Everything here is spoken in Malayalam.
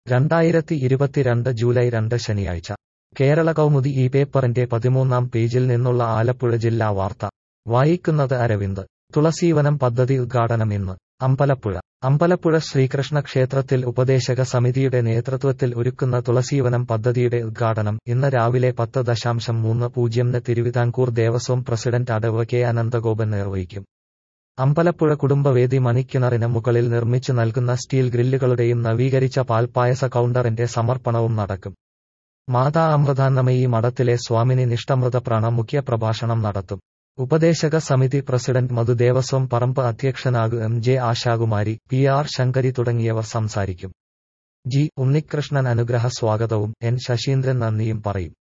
രണ്ടായിരത്തി ഇരുപത്തിരണ്ട് ജൂലൈ രണ്ട് ശനിയാഴ്ച കേരള കൗമുദി ഈ പേപ്പറിന്റെ പതിമൂന്നാം പേജിൽ നിന്നുള്ള ആലപ്പുഴ ജില്ലാ വാർത്ത വായിക്കുന്നത് അരവിന്ദ് തുളസീവനം പദ്ധതി ഉദ്ഘാടനം ഇന്ന് അമ്പലപ്പുഴ അമ്പലപ്പുഴ ശ്രീകൃഷ്ണ ക്ഷേത്രത്തിൽ ഉപദേശക സമിതിയുടെ നേതൃത്വത്തിൽ ഒരുക്കുന്ന തുളസീവനം പദ്ധതിയുടെ ഉദ്ഘാടനം ഇന്ന് രാവിലെ പത്ത് ദശാംശം മൂന്ന് പൂജ്യംന് തിരുവിതാംകൂർ ദേവസ്വം പ്രസിഡന്റ് അടവ് കെ അനന്തഗോപൻ നിർവഹിക്കും അമ്പലപ്പുഴ കുടുംബവേദി മണിക്കിണറിന് മുകളിൽ നിർമ്മിച്ചു നൽകുന്ന സ്റ്റീൽ ഗ്രില്ലുകളുടെയും നവീകരിച്ച പാൽപ്പായസ കൗണ്ടറിന്റെ സമർപ്പണവും നടക്കും മാതാ അമൃതാന്നമയി മഠത്തിലെ സ്വാമിനി നിഷ്ഠമൃതപ്രാണ മുഖ്യ പ്രഭാഷണം നടത്തും ഉപദേശക സമിതി പ്രസിഡന്റ് മധു ദേവസ്വം പറമ്പ് അധ്യക്ഷനാകു M J Ashakumari P R Sankari തുടങ്ങിയവർ സംസാരിക്കും ജി ഉണ്ണികൃഷ്ണൻ അനുഗ്രഹ സ്വാഗതവും എൻ ശശീന്ദ്രൻ നന്ദിയും പറയും